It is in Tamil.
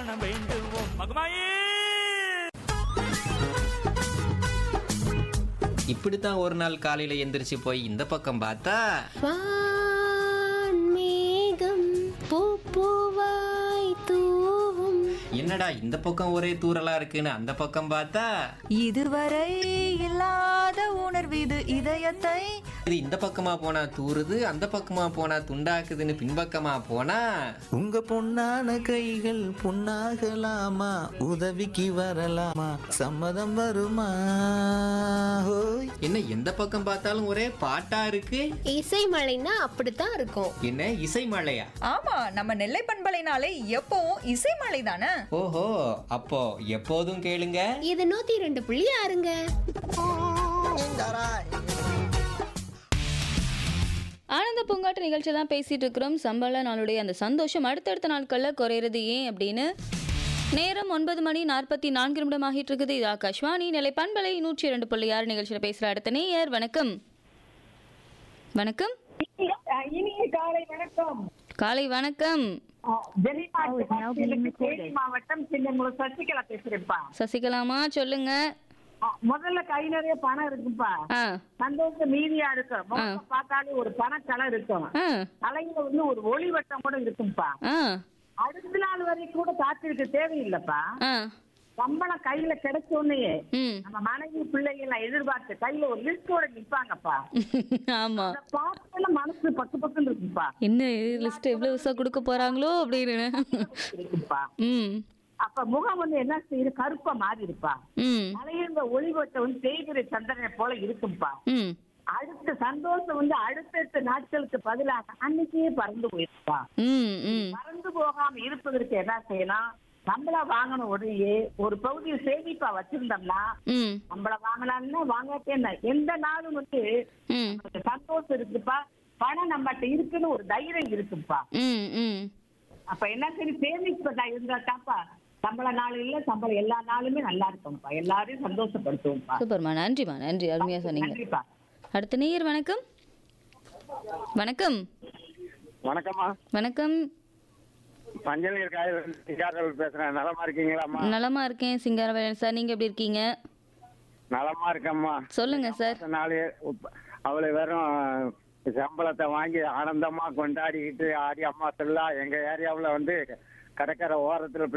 மனம் வேண்டுவோம் மகமாயே இப்படித்தான் ஒரு நாள் காலையில எந்திரிச்சு போய் இந்த பக்கம் பார்த்தா வான்மேகம் பூப்பூவாய் தூவும் என்னடா இந்த பக்கம் ஒரே தூரலா இருக்குன்னு அந்த பக்கம் பார்த்தா இதுவரை இல்லாத உணர்வு இது இதயத்தை இது இந்த பக்கமா போனா தூறுது அந்த பக்கமா போனா துண்டாக்குதுன்னு பின்பக்கமா போனா உங்க பொன்னான கைகள் பொன்னாகலாமா உதவிக்கு வரலாமா சம்மதம் வருமா ஹோய் என்ன எந்த பக்கம் பார்த்தாலும் ஒரே பாட்டா இருக்கு இசை மழைன்னா அப்படித்தான் இருக்கும் என்ன இசை மழையா ஆமா நம்ம நெல்லை பண்பலைனாலே எப்பவும் இசைமலை தானே ஓஹோ அப்போ எப்போதும் கேளுங்க இது நூத்தி ரெண்டு புள்ளி ஆறுங்க ஆனந்த பூங்காட்டு நிகழ்ச்சி தான் பேசிட்டு இருக்கிறோம் சம்பள நாளுடைய அந்த சந்தோஷம் அடுத்தடுத்த நாட்களில் குறையிறது ஏன் அப்படின்னு நேரம் ஒன்பது மணி நாற்பத்தி நான்கு நிமிடம் ஆகிட்டு இருக்குது இது ஆகாஷ்வாணி நிலை பண்பலை நூற்றி இரண்டு புள்ளி ஆறு நிகழ்ச்சியில் பேசுகிற அடுத்த நேயர் வணக்கம் வணக்கம் இனிய காலை வணக்கம் காலை வணக்கம் தேனி மாவட்டம் சின்னமுள சசிகலா பேசுறேன்ப்பா சசிகலாமா சொல்லுங்க ஆ, முதல்ல கை நிறைய பணம் இருக்குப்பா ஆ சந்தோஷம் மீதியா இருக்கும் முகத்தை பார்த்தாலே ஒரு பணக்கலை இருக்கும் ஆ தலையில வந்து ஒரு ஒளி வட்டம் கூட இருக்கும்பா ஆ அடுத்த நாள் வரைக்கும் கூட காத்திருக்க தேவையில்லைப்பா ஆ சம்பளம் கையில கிடைச்ச உடனே ம் நம்ம மனைவி பிள்ளைங்க எல்லாம் எதிர்பார்த்து கையில ஒரு லிஸ்டோட நிப்பாங்கப்பா ஆமாம் அதை பார்த்தால மனசு பக்கு பக்குன்னு இருக்குப்பா என்ன லிஸ்ட் எவ்வளோ விசா கொடுக்க போகிறாங்களோ அப்படின்னு இருக்குப்பா ம் அப்ப முகம் வந்து என்ன செய்யுது கருப்பா மாறி இருப்பா ம் தலையிருந்த ஒளிவட்டம் வந்து தேய்கிற சந்திரனை போல இருக்கும்பா ம் அடுத்த சந்தோஷம் வந்து அடுத்தடுத்த நாட்களுக்கு பதிலாக அன்னைக்கே பறந்து போயிருப்பா ம் ம் பறந்து போகாம இருப்பதற்கு என்ன செய்யலாம் சம்பளம் வாங்கின உடனே ஒரு பகுதியை சேமிப்பா வச்சிருந்தோம்னா ம் சம்பளம் வாங்கலாம்னா வாங்காட்டே என்ன எந்த நாளும் வந்து ம் நமக்கு சந்தோஷம் இருக்குப்பா பணம் நம்மகிட்ட இருக்குன்னு ஒரு தைரியம் இருக்குப்பா ம் ம் அப்ப என்ன சரி சேமிப்பு இருந்தா தாப்பா சம்பள நாள் இல்ல சம்பளம் எல்லா நாளுமே நல்லா இருக்கும்ப்பா எல்லாரையும் சந்தோஷப்படுத்துவோம்ப்பா சூப்பர்மா நன்றிம்மா நன்றி அருமையாக சொன்னீங்க நன்றிப்பா அடுத்த நேயர் வணக்கம் வணக்கம் வணக்கம்மா வணக்கம் மஞ்சள் காயல் சிங்காரல் பேசுறேன் நலமா இருக்கீங்களாம்மா நலமா இருக்கேன் சிங்காரவேலன் சார் நீங்க எப்படி இருக்கீங்க நலமா இருக்கம்மா சொல்லுங்க சார் அடுத்த நாள் உப்ப- அவளை வெறும் சம்பளத்தை வாங்கி ஆனந்தமா கொண்டாடிக்கிட்டு ஆடி அம்மா சொல்லா எங்க ஏரியாவுல வந்து கடற்கரை ஓரத்துல